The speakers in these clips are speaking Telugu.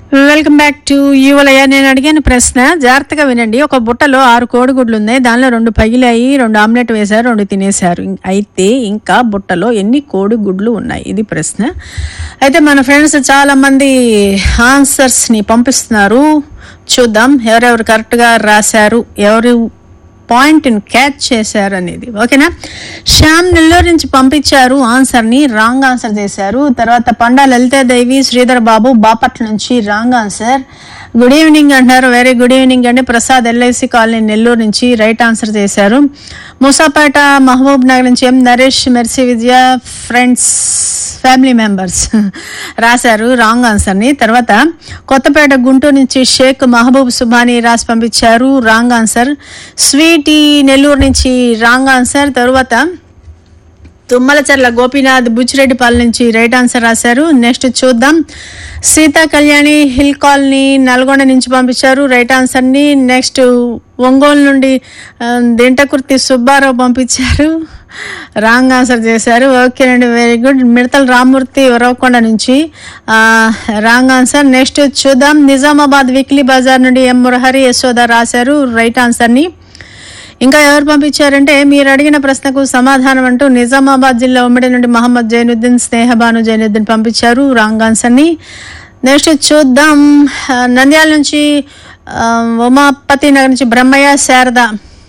వెల్కమ్ బ్యాక్ టు యువలయ్య నేను అడిగిన ప్రశ్న జాగ్రత్తగా వినండి ఒక బుట్టలో ఆరు కోడిగుడ్లు ఉన్నాయి దానిలో రెండు పగిలాయి రెండు ఆమ్లెట్ వేశారు రెండు తినేశారు ఇం- అయితే ఇంకా బుట్టలో ఎన్ని కోడిగుడ్లు ఉన్నాయి ఇది ప్రశ్న అయితే మన ఫ్రెండ్స్ చాలా మంది ఆన్సర్స్ ని పంపిస్తున్నారు చూద్దాం ఎవరెవరు కరెక్ట్ గా రాశారు ఎవరు పాయింట్ క్యాచ్ చేశారు అనేది ఓకేనా శ్యామ్ నెల్లూరు నుంచి పంపించారు ఆన్సర్ ని రాంగ్ ఆన్సర్ చేశారు తర్వాత పండా లలితాదేవి శ్రీధర్ బాబు బాపట్ల నుంచి రాంగ్ ఆన్సర్ గుడ్ ఈవినింగ్ అంటున్నారు వెరీ గుడ్ ఈవినింగ్ అండి ప్రసాద్ ఎల్ఐసి కాలనీ నెల్లూరు నుంచి రైట్ ఆన్సర్ చేశారు మూసాపేట మహబూబ్ నగర్ నుంచి ఎం Naresh Mercy Vijaya friends family members రాశారు రాంగ్ ఆన్సర్ ని తర్వాత కొత్తపేట గుంటూరు నుంచి షేక్ మహబూబ్ సుబాని రాసి పంపించారు రాంగ్ ఆన్సర్ స్వీటీ నెల్లూరు నుంచి రాంగ్ ఆన్సర్ తర్వాత తుమ్మలచర్ల గోపీనాథ్ బుచ్చిరెడ్డిపాలెం నుంచి రైట్ ఆన్సర్ రాశారు నెక్స్ట్ చూద్దాం సీతా కళ్యాణి హిల్ కాలనీ నల్గొండ నుంచి పంపించారు రైట్ ఆన్సర్ ని నెక్స్ట్ ఒంగోలు నుండి ఆ, దింటకుర్తి సుబ్బారావు పంపించారు రాంగ్ ఆన్సర్ చేశారు ఓకేనండి వెరీ గుడ్ మిడతల రామూర్తి వరవకొండ నుంచి ఆ, రాంగ్ ఆన్సర్ నెక్స్ట్ చూద్దాం నిజామాబాద్ వీక్లీ బజార్ నుండి ఎం మురహరి యశోద రాశారు రైట్ ఆన్సర్ ని ఇంకా ఎవరు పంపించారంటే మీరు అడిగిన ప్రశ్నకు సమాధానం అంటూ నిజామాబాద్ జిల్లా ఉమ్మడి నుండి మహమ్మద్ జైనుద్దీన్ స్నేహబాను జైనుద్దీన్ పంపించారు రాంగ్ ఆన్సర్ ని నెక్స్ట్ చూద్దాం ఆ, నంద్యాల నుంచి ఆ, ఉమాపతి నగర్ నుంచి బ్రహ్మయ్య శారద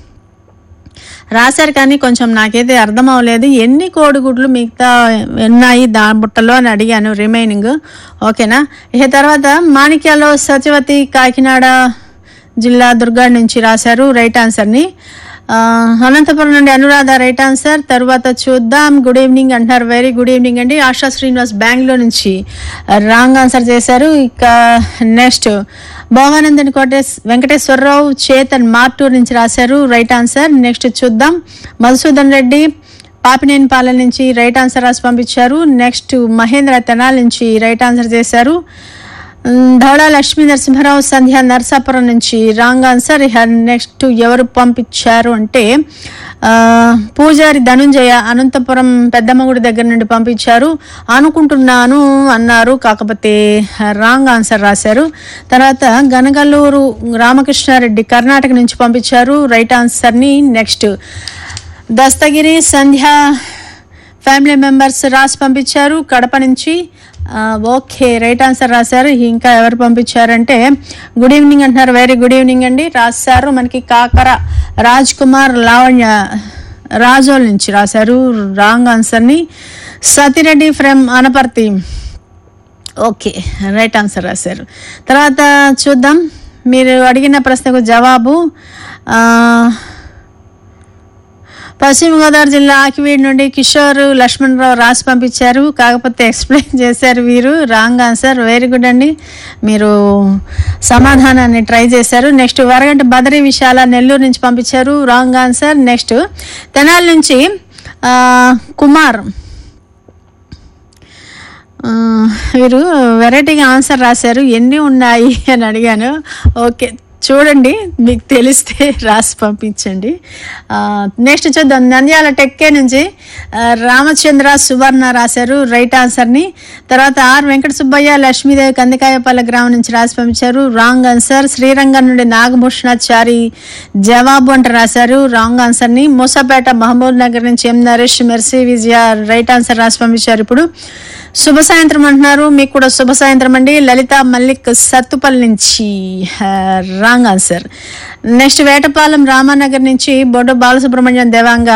రాశారు కానీ కొంచెం నాకైతే అర్థం అవ్వలేదు ఎన్ని కోడిగుడ్లు మిగతా ఉన్నాయి దా బుట్టలో అని అడిగాను రిమైనింగ్ ఓకేనా ఇక తర్వాత మాణిక్యాలో సత్యవతి కాకినాడ జిల్లా దుర్గాడ్ నుంచి రాశారు రైట్ ఆన్సర్ని ఆ, అనంతపురం నుండి అనురాధ రైట్ ఆన్సర్ తర్వాత చూద్దాం గుడ్ ఈవినింగ్ అంటున్నారు వెరీ గుడ్ ఈవినింగ్ అండి ఆశా శ్రీనివాస్ బెంగళూరు నుంచి రాంగ్ ఆన్సర్ చేశారు ఇక నెక్స్ట్ భోగానందని కోటేశ్ వెంకటేశ్వరరావు చేతన్ మార్టూర్ నుంచి రాశారు రైట్ ఆన్సర్ నెక్స్ట్ చూద్దాం మధుసూదన్ రెడ్డి పాపినేని పాలెం నుంచి రైట్ ఆన్సర్ రాసి పంపించారు నెక్స్ట్ మహేంద్ర తెనాల్ నుంచి రైట్ ఆన్సర్ చేశారు ఉమ్, ధవళ లక్ష్మీ నరసింహరావు సంధ్య నర్సాపురం నుంచి రాంగ్ ఆన్సర్ ఇక నెక్స్ట్ ఎవరు పంపించారు అంటే ఆ, పూజారి ధనుంజయ అనంతపురం పెద్దమ్మగుడి దగ్గర నుండి పంపించారు అనుకుంటున్నాను అన్నారు కాకపోతే రాంగ్ ఆన్సర్ రాశారు తర్వాత గనగల్లూరు రామకృష్ణారెడ్డి కర్ణాటక నుంచి పంపించారు రైట్ ఆన్సర్ని next Dastagiri Sandhya family members రాసి పంపించారు కడప నుంచి ఆ, ఓకే రైట్ ఆన్సర్ రాశారు ఇంకా ఎవరు పంపించారంటే గుడ్ ఈవినింగ్ అంటున్నారు వెరీ గుడ్ ఈవినింగ్ అండి రాశారు మనకి కాకర రాజ్ కుమార్ లావణ్య రాజోల్ నుంచి రాశారు రాంగ్ ఆన్సర్ని Satireddy from Anaparthi okay right answer రాశారు తర్వాత చూద్దాం మీరు అడిగిన ప్రశ్నకు జవాబు ఆ, పశ్చిమ గోదావరి జిల్లా ఆకివీడి నుండి కిషోర్ లక్ష్మణరావు రాసి పంపించారు కాకపోతే ఎక్స్ప్లెయిన్ చేశారు వీరు రాంగ్ ఆన్సర్ వెరీ గుడ్ అండి మీరు సమాధానాన్ని ట్రై చేశారు నెక్స్ట్ వరగంట బదరి విశాల నెల్లూరు నుంచి పంపించారు రాంగ్ ఆన్సర్ నెక్స్ట్ తెనాలి నుంచి ఆ, కుమార్ ఆ, వీరు వెరైటీగా ఆన్సర్ రాశారు ఎన్ని ఉన్నాయి అని అడిగాను ఓకే చూడండి మీకు తెలిస్తే రాసి పంపించండి నెక్స్ట్ చూద్దాం నంద్యాల టెక్కే నుంచి ఆ, రామచంద్ర సువర్ణ రాశారు రైట్ ఆన్సర్ని తర్వాత ఆర్ వెంకట సుబ్బయ్య లక్ష్మీదేవి కందికాయపల్లి గ్రామం నుంచి రాసి పంపించారు రాంగ్ ఆన్సర్ శ్రీరంగం నుండి నాగభూషణాచారి జవాబు అంట రాశారు రాంగ్ ఆన్సర్ని మూసాపేట మహబూబ్ నగర్ నుంచి ఎం Naresh Mercy Vijaya right answer రాసి పంపించారు ఇప్పుడు శుభ సాయంత్రం అంటున్నారు మీకు కూడా శుభ సాయంత్రం అండి లలిత మల్లిక్ సత్తుపల్లి నుంచి wrong answer next Vetapalem Ramanagar నుంచి బొడ్డు బాలసుబ్రహ్మణ్యం దేవాంగ